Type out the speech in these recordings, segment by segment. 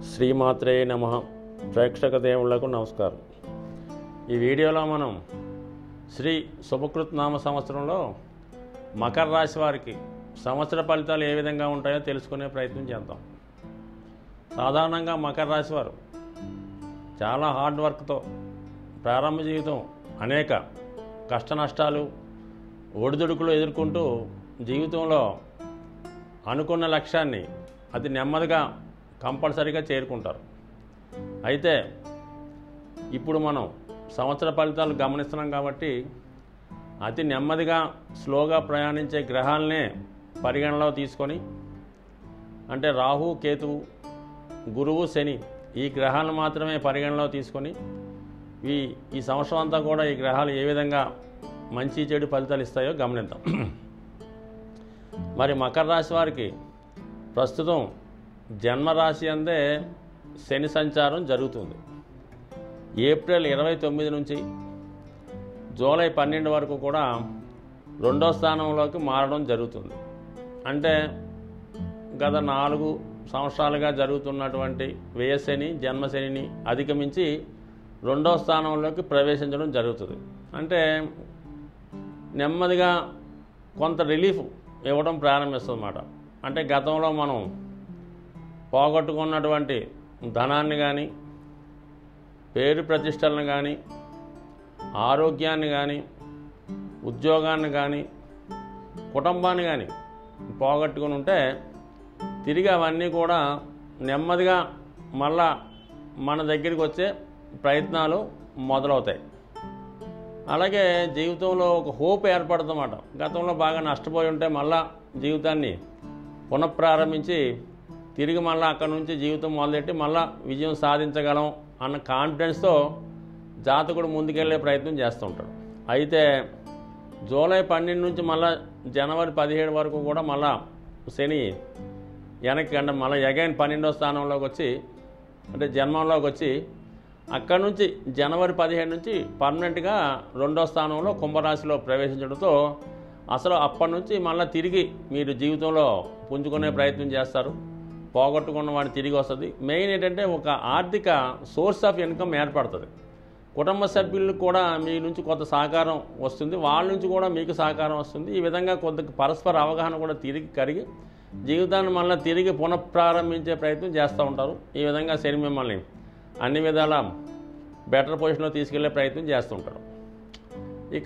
శ్రీమాత్రే నమ ప్రేక్షక దేవుళ్లకు నమస్కారం ఈ వీడియోలో మనం శ్రీ శుభకృత్ నామ సంవత్సరంలో మకర రాశి వారికి సంవత్సర ఫలితాలు ఏ విధంగా ఉంటాయో తెలుసుకునే ప్రయత్నం చేద్దాం సాధారణంగా మకర రాశి వారు చాలా హార్డ్ వర్క్తో ప్రారంభ జీవితం అనేక కష్ట నష్టాలు ఒడిదుడుకులు ఎదుర్కొంటూ జీవితంలో అనుకున్న లక్ష్యాన్ని అతి నెమ్మదిగా కంపల్సరీగా చేరుకుంటారు అయితే ఇప్పుడు మనం సంవత్సర ఫలితాలు గమనిస్తున్నాం కాబట్టి అతి నెమ్మదిగా స్లోగా ప్రయాణించే గ్రహాలనే పరిగణలో తీసుకొని అంటే రాహు కేతువు గురువు శని ఈ గ్రహాలను మాత్రమే పరిగణలో తీసుకొని ఈ ఈ సంవత్సరం అంతా కూడా ఈ గ్రహాలు ఏ విధంగా మంచి చెడు ఫలితాలు ఇస్తాయో గమనిద్దాం మరి మకర రాశి వారికి ప్రస్తుతం జన్మరాశి అందే శని సంచారం జరుగుతుంది ఏప్రిల్ ఇరవై తొమ్మిది నుంచి జూలై పన్నెండు వరకు కూడా రెండో స్థానంలోకి మారడం జరుగుతుంది అంటే గత నాలుగు సంవత్సరాలుగా జరుగుతున్నటువంటి వ్యయశని జన్మశనిని అధిగమించి రెండో స్థానంలోకి ప్రవేశించడం జరుగుతుంది అంటే నెమ్మదిగా కొంత రిలీఫ్ ఇవ్వడం ప్రారంభిస్తుంది అన్నమాట అంటే గతంలో మనం పోగొట్టుకున్నటువంటి ధనాన్ని కానీ పేరు ప్రతిష్టలను కానీ ఆరోగ్యాన్ని కానీ ఉద్యోగాన్ని కానీ కుటుంబాన్ని కానీ పోగొట్టుకుని ఉంటే తిరిగి అవన్నీ కూడా నెమ్మదిగా మళ్ళా మన దగ్గరికి వచ్చే ప్రయత్నాలు మొదలవుతాయి అలాగే జీవితంలో ఒక హోప్ ఏర్పడుతుందన్నమాట గతంలో బాగా నష్టపోయి ఉంటే మళ్ళా జీవితాన్ని పునఃప్రారంభించి తిరిగి మళ్ళీ అక్కడ నుంచి జీవితం మొదలెట్టి మళ్ళా విజయం సాధించగలం అన్న కాన్ఫిడెన్స్తో జాతకుడు ముందుకెళ్ళే ప్రయత్నం చేస్తూ ఉంటాడు అయితే జూలై పన్నెండు నుంచి మళ్ళా జనవరి పదిహేడు వరకు కూడా మళ్ళా శని వెనక్కి అంటే మళ్ళీ ఎగైన్ పన్నెండో స్థానంలోకి వచ్చి అంటే జన్మంలోకి వచ్చి అక్కడ నుంచి జనవరి పదిహేడు నుంచి పర్మనెంట్గా రెండో స్థానంలో కుంభరాశిలో ప్రవేశించడంతో అసలు అప్పటి నుంచి మళ్ళీ తిరిగి మీరు జీవితంలో పుంజుకునే ప్రయత్నం చేస్తారు పోగొట్టుకున్న వాడిని తిరిగి వస్తుంది మెయిన్ ఏంటంటే ఒక ఆర్థిక సోర్స్ ఆఫ్ ఇన్కమ్ ఏర్పడుతుంది కుటుంబ సభ్యులకు కూడా మీ నుంచి కొంత సహకారం వస్తుంది వాళ్ళ నుంచి కూడా మీకు సహకారం వస్తుంది ఈ విధంగా కొంత పరస్పర అవగాహన కూడా తిరిగి కరిగి జీవితాన్ని మళ్ళీ తిరిగి పునఃప్రారంభించే ప్రయత్నం చేస్తూ ఉంటారు ఈ విధంగా శని మిమ్మల్ని అన్ని విధాల బెటర్ పొజిషన్లో తీసుకెళ్లే ప్రయత్నం చేస్తుంటారు ఇక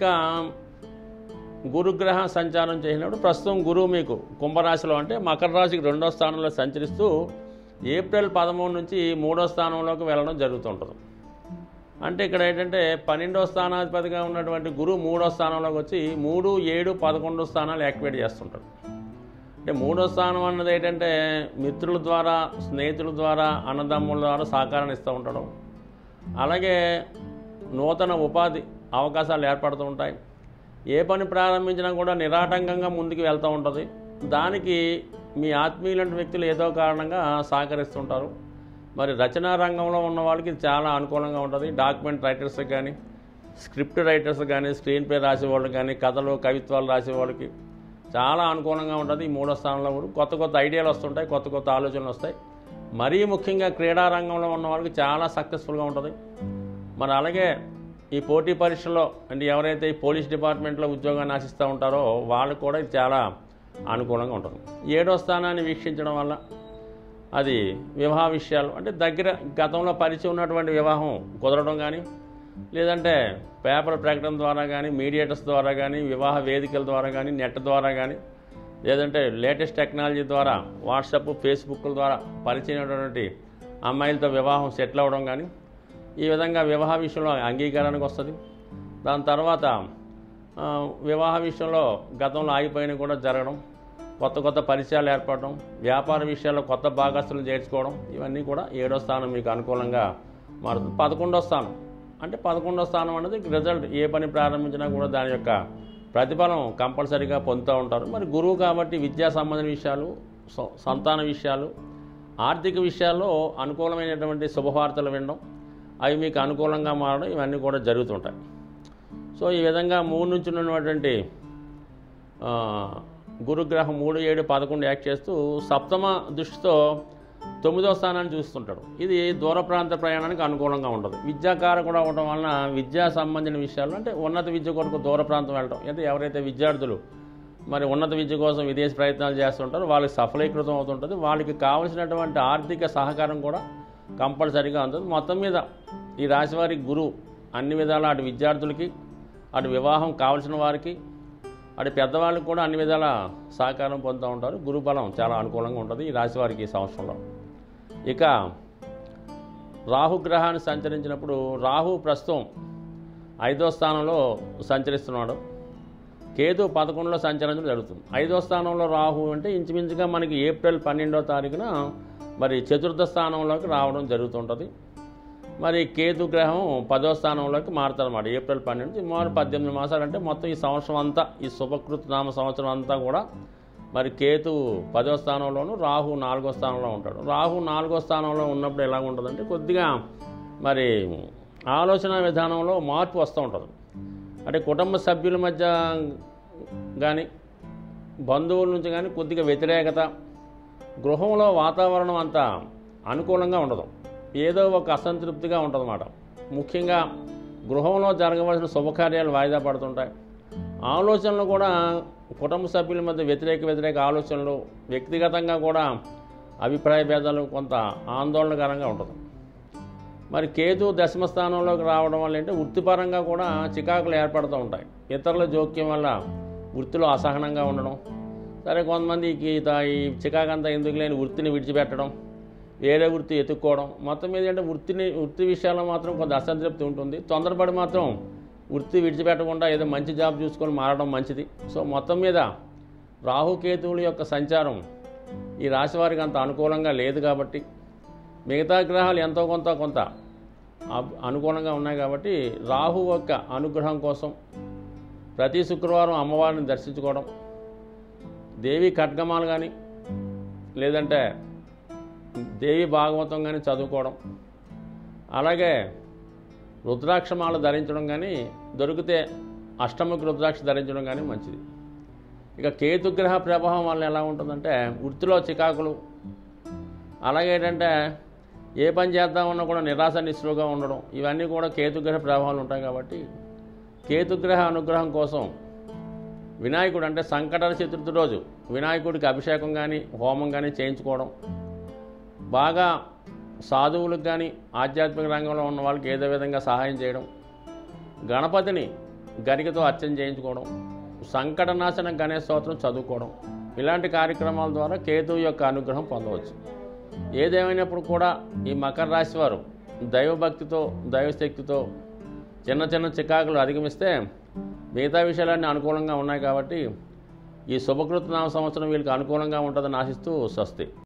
గురుగ్రహ సంచారం చేసినప్పుడు ప్రస్తుతం గురువు మీకు కుంభరాశిలో అంటే మకర రాశికి రెండో స్థానంలో సంచరిస్తూ ఏప్రిల్ పదమూడు నుంచి మూడో స్థానంలోకి వెళ్ళడం జరుగుతుంటుంది అంటే ఇక్కడ ఏంటంటే పన్నెండో స్థానాధిపతిగా ఉన్నటువంటి గురువు మూడో స్థానంలోకి వచ్చి మూడు ఏడు పదకొండో స్థానాలు యాక్టివేట్ చేస్తుంటాడు అంటే మూడో స్థానం అన్నది ఏంటంటే మిత్రుల ద్వారా స్నేహితుల ద్వారా అన్నదమ్ముల ద్వారా సహకారాన్ని ఇస్తూ ఉంటాడు అలాగే నూతన ఉపాధి అవకాశాలు ఏర్పడుతూ ఉంటాయి ఏ పని ప్రారంభించినా కూడా నిరాటంకంగా ముందుకు వెళ్తూ ఉంటుంది దానికి మీ ఆత్మీయులంటి వ్యక్తులు ఏదో కారణంగా సహకరిస్తుంటారు మరి రచనా రంగంలో ఉన్న వాళ్ళకి ఇది చాలా అనుకూలంగా ఉంటుంది డాక్యుమెంట్ రైటర్స్కి కానీ స్క్రిప్ట్ రైటర్స్ కానీ స్క్రీన్ ప్లే రాసే వాళ్ళకి కానీ కథలు కవిత్వాలు రాసే వాళ్ళకి చాలా అనుకూలంగా ఉంటుంది ఈ మూడో స్థానంలో కూడా కొత్త కొత్త ఐడియాలు వస్తుంటాయి కొత్త కొత్త ఆలోచనలు వస్తాయి మరీ ముఖ్యంగా క్రీడా రంగంలో ఉన్న వాళ్ళకి చాలా సక్సెస్ఫుల్గా ఉంటుంది మరి అలాగే ఈ పోటీ పరీక్షల్లో అంటే ఎవరైతే ఈ పోలీస్ డిపార్ట్మెంట్లో ఉద్యోగాన్ని ఆశిస్తూ ఉంటారో వాళ్ళకు కూడా ఇది చాలా అనుకూలంగా ఉంటుంది ఏడో స్థానాన్ని వీక్షించడం వల్ల అది వివాహ విషయాలు అంటే దగ్గర గతంలో పరిచయం ఉన్నటువంటి వివాహం కుదరడం కానీ లేదంటే పేపర్ ప్రకటన ద్వారా కానీ మీడియేటర్స్ ద్వారా కానీ వివాహ వేదికల ద్వారా కానీ నెట్ ద్వారా కానీ లేదంటే లేటెస్ట్ టెక్నాలజీ ద్వారా వాట్సాప్ ఫేస్బుక్ల ద్వారా పరిచయమైనటువంటి అమ్మాయిలతో వివాహం సెటిల్ అవ్వడం కానీ ఈ విధంగా వివాహ విషయంలో అంగీకారానికి వస్తుంది దాని తర్వాత ఆ, వివాహ విషయంలో గతంలో ఆగిపోయినవి కూడా జరగడం కొత్త కొత్త పరిచయాలు ఏర్పడడం వ్యాపార విషయాల్లో కొత్త భాగస్తులు చేర్చుకోవడం ఇవన్నీ కూడా ఏడో స్థానం మీకు అనుకూలంగా మారుతుంది పదకొండో స్థానం అంటే పదకొండో స్థానం అనేది రిజల్ట్ ఏ పని ప్రారంభించినా కూడా దాని యొక్క ప్రతిఫలం కంపల్సరీగా పొందుతూ ఉంటారు మరి గురువు కాబట్టి విద్యా సంబంధించిన విషయాలు స- సంతాన విషయాలు ఆర్థిక విషయాల్లో అనుకూలమైనటువంటి శుభవార్తలు వినడం అవి మీకు అనుకూలంగా మారడం ఇవన్నీ కూడా జరుగుతుంటాయి సో ఈ విధంగా మూడు నుంచి ఉన్నటువంటి ఆ, గురుగ్రహం మూడు ఏడు పదకొండు యాక్ట్ చేస్తూ సప్తమ దృష్టితో తొమ్మిదో స్థానాన్ని చూస్తుంటాడు ఇది దూర ప్రాంత ప్రయాణానికి అనుకూలంగా ఉంటుంది విద్యాకార కూడా ఉండడం వలన విద్యా సంబంధించిన విషయాలు అంటే ఉన్నత విద్య కొరకు దూర ప్రాంతం వెళ్ళడం అంటే ఎవరైతే విద్యార్థులు మరి ఉన్నత విద్య కోసం విదేశీ ప్రయత్నాలు చేస్తుంటారో వాళ్ళకి సఫలీకృతం అవుతుంటుంది వాళ్ళకి కావలసినటువంటి ఆర్థిక సహకారం కూడా కంపల్సరీగా ఉంటుంది మొత్తం మీద ఈ రాశి వారికి గురువు అన్ని విధాల అటు విద్యార్థులకి అటు వివాహం కావలసిన వారికి అటు పెద్దవాళ్ళకి కూడా అన్ని విధాల సహకారం పొందుతూ ఉంటారు గురు బలం చాలా అనుకూలంగా ఉంటుంది ఈ రాశి వారికి ఈ సంవత్సరంలో ఇక రాహుగ్రహాన్ని సంచరించినప్పుడు రాహు ప్రస్తుతం ఐదో స్థానంలో సంచరిస్తున్నాడు కేతు పదకొండులో సంచరించడం జరుగుతుంది ఐదో స్థానంలో రాహు అంటే ఇంచుమించుగా మనకి ఏప్రిల్ పన్నెండో తారీఖున మరి చతుర్థ స్థానంలోకి రావడం జరుగుతుంటుంది మరి కేతు గ్రహం పదో స్థానంలోకి మారుతారన్నమాట ఏప్రిల్ పన్నెండు సుమారు పద్దెనిమిది మాసాలు అంటే మొత్తం ఈ సంవత్సరం అంతా ఈ శుభకృత్ నామ సంవత్సరం అంతా కూడా మరి కేతు పదో స్థానంలోను రాహు నాలుగో స్థానంలో ఉంటాడు రాహు నాలుగో స్థానంలో ఉన్నప్పుడు ఎలా ఉంటుందంటే కొద్దిగా మరి ఆలోచన విధానంలో మార్పు వస్తూ ఉంటుంది అంటే కుటుంబ సభ్యుల మధ్య కానీ బంధువుల నుంచి కానీ కొద్దిగా వ్యతిరేకత గృహంలో వాతావరణం అంత అనుకూలంగా ఉండదు ఏదో ఒక అసంతృప్తిగా ఉంటుందన్నమాట ముఖ్యంగా గృహంలో జరగవలసిన శుభకార్యాలు వాయిదా పడుతుంటాయి ఆలోచనలు కూడా కుటుంబ సభ్యుల మధ్య వ్యతిరేక వ్యతిరేక ఆలోచనలు వ్యక్తిగతంగా కూడా అభిప్రాయ భేదాలు కొంత ఆందోళనకరంగా ఉంటుంది మరి కేతు దశమ స్థానంలోకి రావడం వల్ల ఏంటంటే వృత్తిపరంగా కూడా చికాకులు ఏర్పడుతూ ఉంటాయి ఇతరుల జోక్యం వల్ల వృత్తిలో అసహనంగా ఉండడం సరే కొంతమందికి తా- ఈ చికాకంతా ఎందుకు లేని వృత్తిని విడిచిపెట్టడం వేరే వృత్తి ఎత్తుక్కోవడం మొత్తం మీద అంటే వృత్తిని వృత్తి విషయాల్లో మాత్రం కొంత అసంతృప్తి ఉంటుంది తొందరపడి మాత్రం వృత్తి విడిచిపెట్టకుండా ఏదో మంచి జాబ్ చూసుకొని మారడం మంచిది సో మొత్తం మీద రాహుకేతువుల యొక్క సంచారం ఈ రాశి వారికి అంత అనుకూలంగా లేదు కాబట్టి మిగతా గ్రహాలు ఎంతో కొంత కొంత అబ్- అనుకూలంగా ఉన్నాయి కాబట్టి రాహు యొక్క అనుగ్రహం కోసం ప్రతి శుక్రవారం అమ్మవారిని దర్శించుకోవడం దేవి ఖడ్గమాలు కానీ లేదంటే దేవి భాగవతం కానీ చదువుకోవడం అలాగే రుద్రాక్షమాల ధరించడం కానీ దొరికితే అష్టముఖి రుద్రాక్ష ధరించడం కానీ మంచిది ఇక కేతుగ్రహ ప్రభావం వల్ల ఎలా ఉంటుందంటే వృత్తిలో చికాకులు అలాగే ఏంటంటే ఏ పని చేద్దామన్నా కూడా నిరాశ నిస్సులుగా ఉండడం ఇవన్నీ కూడా కేతుగ్రహ ప్రభావాలు ఉంటాయి కాబట్టి కేతుగ్రహ అనుగ్రహం కోసం వినాయకుడు అంటే సంకటన చతుర్థి రోజు వినాయకుడికి అభిషేకం కానీ హోమం కానీ చేయించుకోవడం బాగా సాధువులకు కానీ ఆధ్యాత్మిక రంగంలో ఉన్న వాళ్ళకి ఏదో విధంగా సహాయం చేయడం గణపతిని గరికతో అర్చన చేయించుకోవడం సంకటనాశన గణేష్ స్తోత్రం చదువుకోవడం ఇలాంటి కార్యక్రమాల ద్వారా కేతువు యొక్క అనుగ్రహం పొందవచ్చు ఏదేమైనప్పుడు కూడా ఈ మకర రాశి వారు దైవభక్తితో దైవశక్తితో చిన్న చిన్న చికాకులు అధిగమిస్తే మిగతా విషయాలన్నీ అనుకూలంగా ఉన్నాయి కాబట్టి ఈ శుభకృత నామ సంవత్సరం వీళ్ళకి అనుకూలంగా ఉంటుందని ఆశిస్తూ స్వస్తి